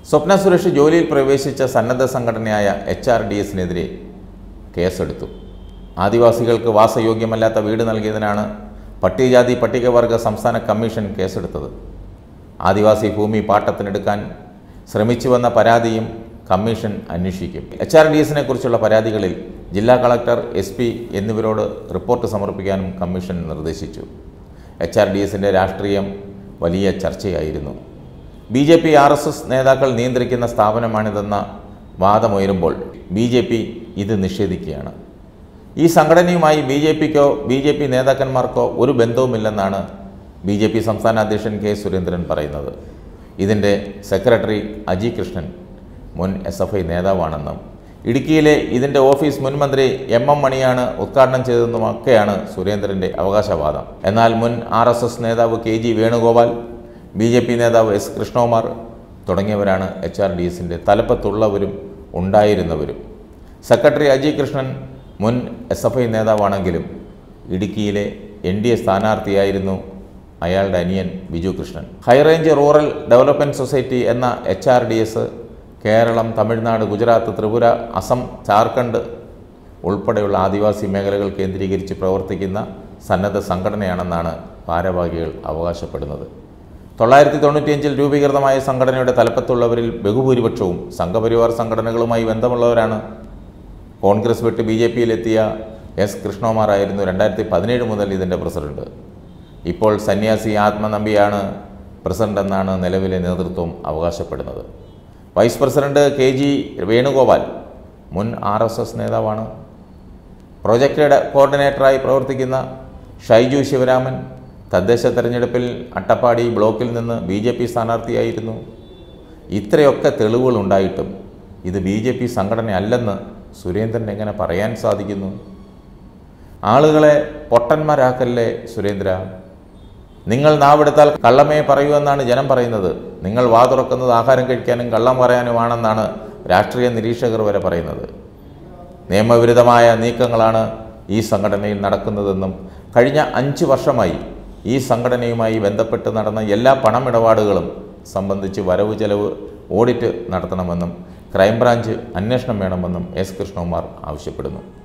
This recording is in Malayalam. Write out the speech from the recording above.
സ്വപ്ന സുരേഷ് ജോലിയിൽ പ്രവേശിച്ച സന്നദ്ധ സംഘടനയായ എച്ച് ആർ ഡി എസിനെതിരെ കേസെടുത്തു ആദിവാസികൾക്ക് വാസയോഗ്യമല്ലാത്ത വീട് നൽകിയതിനാണ് പട്ടികജാതി പട്ടികവർഗ സംസ്ഥാന കമ്മീഷൻ കേസെടുത്തത് ആദിവാസി ഭൂമി പാട്ടത്തിനെടുക്കാൻ ശ്രമിച്ചുവെന്ന പരാതിയും കമ്മീഷൻ അന്വേഷിക്കും എച്ച് ആർ ഡി എസിനെ കുറിച്ചുള്ള പരാതികളിൽ ജില്ലാ കളക്ടർ എസ് പി എന്നിവരോട് റിപ്പോർട്ട് സമർപ്പിക്കാനും കമ്മീഷൻ നിർദ്ദേശിച്ചു എച്ച് ആർ ഡി എസിൻ്റെ രാഷ്ട്രീയം വലിയ ചർച്ചയായിരുന്നു B J P R S S നേതാക്കൾ നിയന്ത്രിക്കുന്ന സ്ഥാപനമാണിതെന്ന വാദമുയരുമ്പോൾ ബി ജെ പി ഇത് നിഷേധിക്കുകയാണ് ഈ സംഘടനയുമായി ബി ജെ പിക്കോ ബി ജെ പി നേതാക്കന്മാർക്കോ ഒരു ബന്ധവുമില്ലെന്നാണ് ബി ജെ പി സംസ്ഥാന അധ്യക്ഷൻ കെ സുരേന്ദ്രൻ പറയുന്നത് ഇതിൻ്റെ സെക്രട്ടറി അജി കൃഷ്ണൻ മുൻ എസ് എഫ് ഐ നേതാവാണെന്നും ഇടുക്കിയിലെ ഇതിൻ്റെ ഓഫീസ് മുൻ മന്ത്രി എം എം മണിയാണ് ഉദ്ഘാടനം ചെയ്തതെന്നുമൊക്കെയാണ് സുരേന്ദ്രൻ്റെ അവകാശവാദം എന്നാൽ മുൻ ആർ എസ് എസ് നേതാവ് K G Venugopal B J P നേതാവ് എസ് കൃഷ്ണകുമാർ തുടങ്ങിയവരാണ് എച്ച് ആർ ഡി എസിൻ്റെ തലപ്പത്തുള്ളവരും ഉണ്ടായിരുന്നവരും സെക്രട്ടറി അജി കൃഷ്ണൻ മുൻ എസ് എഫ് ഐ നേതാവാണെങ്കിലും ഇടുക്കിയിലെ എൻ ഡി എ സ്ഥാനാർത്ഥിയായിരുന്നു അയാളുടെ അനിയൻ Biju Krishnan high range rural development society എന്ന H R D S Kerala Tamil Nadu Gujarat Tripura Assam Jharkhand ഉൾപ്പെടെയുള്ള ആദിവാസി മേഖലകൾ കേന്ദ്രീകരിച്ച് പ്രവർത്തിക്കുന്ന സന്നദ്ധ സംഘടനയാണെന്നാണ് ഭാരവാഹികൾ അവകാശപ്പെടുന്നത് തൊള്ളായിരത്തി തൊണ്ണൂറ്റിയഞ്ചിൽ രൂപീകൃതമായ സംഘടനയുടെ തലപ്പത്തുള്ളവരിൽ ബഹുഭൂരിപക്ഷവും സംഘപരിവാർ സംഘടനകളുമായി ബന്ധമുള്ളവരാണ് കോൺഗ്രസ് വിട്ട് ബി ജെ പിയിലെത്തിയ എസ് കൃഷ്ണകുമാറായിരുന്നു രണ്ടായിരത്തി പതിനേഴ് മുതൽ ഇതിൻ്റെ പ്രസിഡന്റ് ഇപ്പോൾ സന്യാസി ആത്മനമ്പിയാണ് പ്രസിഡന്റ് എന്നാണ് നിലവിലെ നേതൃത്വം അവകാശപ്പെടുന്നത് vice president K G Venugopal മുൻ ആർ എസ് എസ് നേതാവാണ് പ്രൊജക്ട് കോർഡിനേറ്ററായി പ്രവർത്തിക്കുന്ന ഷൈജു ശിവരാമൻ തദ്ദേശ തെരഞ്ഞെടുപ്പിൽ അട്ടപ്പാടി ബ്ലോക്കിൽ നിന്ന് ബി ജെ പി സ്ഥാനാർത്ഥിയായിരുന്നു ഇത്രയൊക്കെ തെളിവുകളുണ്ടായിട്ടും ഇത് ബി ജെ പി സംഘടന അല്ലെന്ന് സുരേന്ദ്രൻ എങ്ങനെ പറയാൻ സാധിക്കുന്നു ആളുകളെ പൊട്ടന്മാരാക്കല്ലേ സുരേന്ദ്ര നിങ്ങൾ നാവെടുത്താൽ കള്ളമേ പറയൂ എന്നാണ് ജനം പറയുന്നത് നിങ്ങൾ വാ തുറക്കുന്നത് ആഹാരം കഴിക്കാനും കള്ളം പറയാനുമാണെന്നാണ് രാഷ്ട്രീയ നിരീക്ഷകർ വരെ പറയുന്നത് നിയമവിരുദ്ധമായ നീക്കങ്ങളാണ് ഈ സംഘടനയിൽ നടക്കുന്നതെന്നും കഴിഞ്ഞ അഞ്ച് വർഷമായി ഈ സംഘടനയുമായി ബന്ധപ്പെട്ട് നടന്ന എല്ലാ പണമിടപാടുകളും സംബന്ധിച്ച് വരവ് ചെലവ് ഓഡിറ്റ് നടത്തണമെന്നും ക്രൈംബ്രാഞ്ച് അന്വേഷണം വേണമെന്നും എസ് കൃഷ്ണകുമാർ ആവശ്യപ്പെടുന്നു